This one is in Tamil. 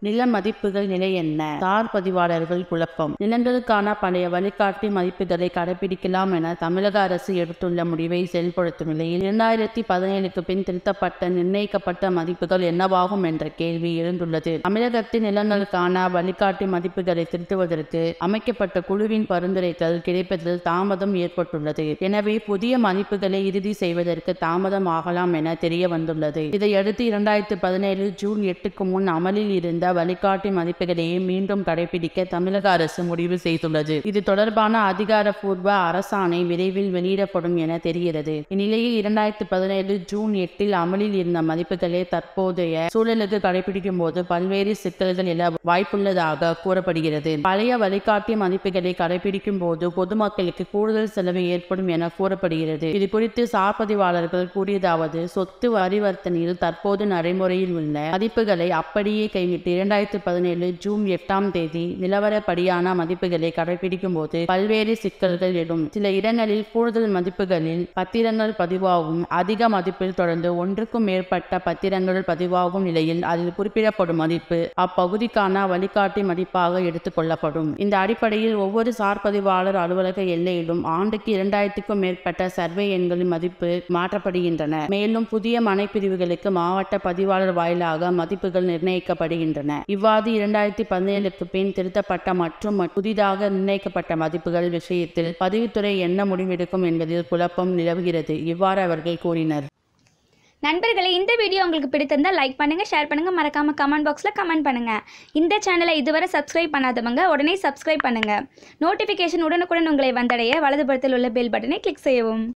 நில மதிப்புகள் நிலை என்ன தார் பதிவாளர்கள் குழப்பம் நிலங்களுக்கான பழைய வழிகாட்டி மதிப்புகளை கடைபிடிக்கலாம் என தமிழக அரசு எடுத்துள்ள முடிவை செயல்படுத்தும் நிலையில் இரண்டாயிரத்தி பதினேழுக்கு பின் திருத்தப்பட்ட நிர்ணயிக்கப்பட்ட மதிப்புகள் என்னவாகும் என்ற கேள்வி எழுந்துள்ளது தமிழகத்தின் நிலங்களுக்கான வழிகாட்டி மதிப்புகளை திருத்துவதற்கு அமைக்கப்பட்ட குழுவின் பரிந்துரைகள் கிடைப்பதில் தாமதம் ஏற்பட்டுள்ளது எனவே புதிய மதிப்புகளை இறுதி செய்வதற்கு தாமதம் ஆகலாம் என தெரிய வந்துள்ளது இதையடுத்து இரண்டாயிரத்து பதினேழு ஜூன் எட்டுக்கு முன் அமலில் இருந்த வழிகாட்டி மதிப்புகளையே மீண்டும் கடைபிடிக்க தமிழக அரசு முடிவு செய்துள்ளது இது தொடர்பான அதிகாரப்பூர்வ அரசாணை விரைவில் வெளியிடப்படும் என தெரிகிறது இந்நிலையில் இரண்டாயிரத்து பதினேழு ஜூன் எட்டில் அமலில் இருந்த மதிப்புகளே தற்போதைய சூழலுக்கு கடைபிடிக்கும் போது பல்வேறு சிக்கல்கள் எழ வாய்ப்புள்ளதாக கூறப்படுகிறது பழைய வழிகாட்டி மதிப்புகளை கடைபிடிக்கும் போது பொதுமக்களுக்கு கூடுதல் செலவு ஏற்படும் என கூறப்படுகிறது இது குறித்து சார்பதிவாளர்கள் கூறியதாவது சொத்து பரிவர்த்தனையில் தற்போது நடைமுறையில் உள்ள மதிப்புகளை அப்படியே கைவிட்டு இரண்டாயிரத்து பதினேழு ஜூன் எட்டாம் தேதி நிலவரப்படியான மதிப்புகளை கடைபிடிக்கும் போது பல்வேறு சிக்கல்கள் எழும் சில இடங்களில் கூடுதல் மதிப்புகளில் பத்திரங்கள் பதிவாகும் அதிக மதிப்பில் தொடர்ந்து ஒன்றுக்கும் மேற்பட்ட பத்திரங்கள் பதிவாகும் நிலையில் அதில் குறிப்பிடப்படும் மதிப்பு அப்பகுதிக்கான வழிகாட்டி மதிப்பாக எடுத்துக் கொள்ளப்படும் இந்த அடிப்படையில் ஒவ்வொரு சார்பதிவாளர் அலுவலக எல்லையிலும் ஆண்டுக்கு இரண்டாயிரத்துக்கும் மேற்பட்ட சர்வே எண்களின் மதிப்பு மாற்றப்படுகின்றன மேலும் புதிய மனைப்பிரிவுகளுக்கு மாவட்ட பதிவாளர் வாயிலாக மதிப்புகள் நிர்ணயிக்கப்படுகின்றன இவ்வாறு இரண்டாயிரத்தி பதினேழுக்கு பின் திருத்தப்பட்ட மற்றும் புதிதாக நிர்ணயிக்கப்பட்ட மதிப்புகள் விஷயத்தில் பதிவுத்துறை என்ன முடிவெடுக்கும் என்பதில் குழப்பம் நிலவுகிறது இவ்வாறு அவர்கள் கூறினர் நண்பர்களே இந்த வீடியோ உங்களுக்கு பிடித்திருந்தால் லைக் பண்ணுங்கள் ஷேர் பண்ணுங்கள் மறக்காமல் கமெண்ட் பாக்ஸில் கமெண்ட் பண்ணுங்கள் இந்த சேனலை இதுவரை சப்ஸ்கிரைப் பண்ணாதவங்க உடனே சப்ஸ்கிரைப் பண்ணுங்கள் நோட்டிஃபிகேஷன் உடனுக்குடன் உங்களை வந்தடைய வலதுபுறத்தில் உள்ள பெல் பட்டனை கிளிக் செய்யவும்